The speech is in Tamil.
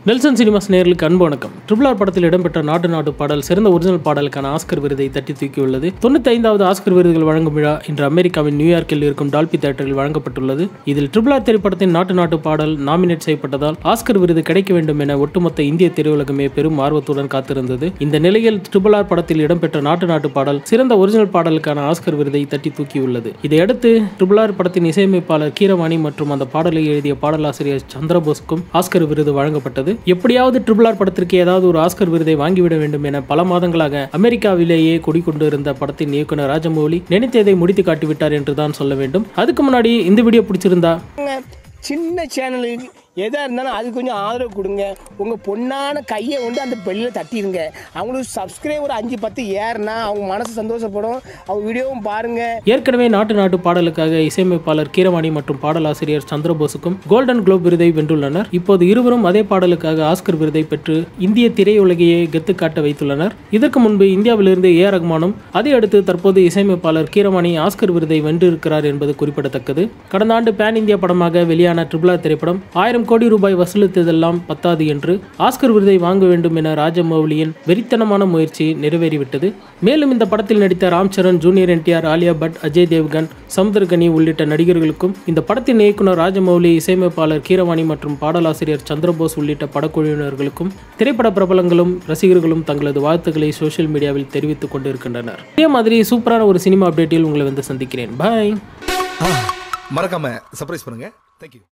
நெல்சன் சினிமாஸ் நேர்களுக்கு அன்பு வணக்கம் ட்ரிபிள் ஆர் படத்தில் இடம்பெற்ற நாட்டு நாட்டு பாடல் சிறந்த ஒரிஜினல் பாடலுக்கான ஆஸ்கர் விருதை தட்டி தூக்கியுள்ளது தொண்ணூத்தி ஐந்தாவது ஆஸ்கர் விருதுகள் வழங்கும் விழா இன்று அமெரிக்காவின் நியூயார்க்கில் இருக்கும் டால்பி தேட்டரில் வழங்கப்பட்டுள்ளது இதில் ட்ரிபிள் ஆர் திரைப்படத்தின் நாட்டு நாட்டு பாடல் நாமினேட் செய்யப்பட்டதால் ஆஸ்கர் விருது கிடைக்க வேண்டும் என ஒட்டுமொத்த இந்திய திரையுலகமே பெரும் ஆர்வத்துடன் காத்திருந்தது இந்த நிலையில் ட்ரிபிள் ஆர் படத்தில் இடம்பெற்ற நாட்டு நாட்டு பாடல் சிறந்த ஒரிஜினல் பாடலுக்கான ஆஸ்கர் விருதை தட்டி தூக்கியுள்ளது இதையடுத்து ட்ரிபிள் ஆர் படத்தின் இசையமைப்பாளர் கீரவாணி மற்றும் அந்த பாடலை எழுதிய பாடலாசிரியர் சந்திரபோஸ்க்கும் ஆஸ்கர் விருது வழங்கப்பட்டது எப்படியாவது ட்ரிபிள் ஆர் படத்திற்கு ஏதாவது ஒரு ஆஸ்கர் விருதை வாங்கிவிட வேண்டும் என பல மாதங்களாக அமெரிக்காவிலேயே குடிக்கொண்டிருந்த படத்தின் இயக்குனர் ராஜமௌலி நினைத்ததை முடித்து காட்டிவிட்டார் என்று தான் சொல்ல வேண்டும் அதுக்கு முன்னாடி இந்த வீடியோ பிடிச்சிருந்தா சின்ன சேனலுக்கு எதாக இருந்தாலும் அது கொஞ்சம் ஆதரவு கொடுங்க உங்கள் பொண்ணான கையை வந்து அந்த பெல்லில் தட்டிடுங்க அவங்களுக்கு சப்ஸ்கிரைபர் அஞ்சு பத்து ஏறுனா அவங்க மனசு சந்தோஷப்படும் அவங்க வீடியோவும் பாருங்கள் ஏற்கனவே நாட்டு நாட்டு பாடலுக்காக இசையமைப்பாளர் கீரவாணி மற்றும் பாடலாசிரியர் சந்திரபோஸுக்கும் கோல்டன் குளோப் விருதை வென்றுள்ளனர் இப்போது இருவரும் அதே பாடலுக்காக ஆஸ்கர் விருதை பெற்று இந்திய திரையுலகையே கெத்து காட்ட வைத்துள்ளனர் இதற்கு முன்பு இந்தியாவிலிருந்து ஏ ரகுமானும் அதை அடுத்து தற்போது இசையமைப்பாளர் கீரவாணி ஆஸ்கர் விருதை வென்றிருக்கிறார் என்பது குறிப்பிடத்தக்கது கடந்த ஆண்டு பேன் இந்தியா படமாக வெளியான ட்ரிபிளா திரைப்படம் ஆயிரம் கோடி ரூபாய் வசூலித்ததெல்லாம் பத்தாது என்று ஆஸ்கர் விருதை வாங்க வேண்டும் என ராஜமௌலியின் வெறித்தனமான முயற்சி நிறைவேறிவிட்டது மேலும் இந்த படத்தில் நடித்த ராம் சரண் ஜூனியர் என்டிஆர் ஆலியா பட் அஜய் தேவ்கன் சமுத்திரகனி உள்ளிட்ட நடிகர்களுக்கும் இந்த படத்தின் இயக்குனர் ராஜமௌலி இசையமைப்பாளர் கீரவாணி மற்றும் பாடலாசிரியர் சந்திரபோஸ் உள்ளிட்ட படக்குழுவினர்களுக்கும் திரைப்பட பிரபலங்களும் ரசிகர்களும் தங்களது வாழ்த்துக்களை சோஷியல் மீடியாவில் தெரிவித்துக் கொண்டிருக்கின்றனர் இதே மாதிரி சூப்பரான ஒரு சினிமா அப்டேட்டில் உங்களை வந்து சந்திக்கிறேன் பாய் மறக்காம சர்ப்ரைஸ் பண்ணுங்க தேங்க்யூ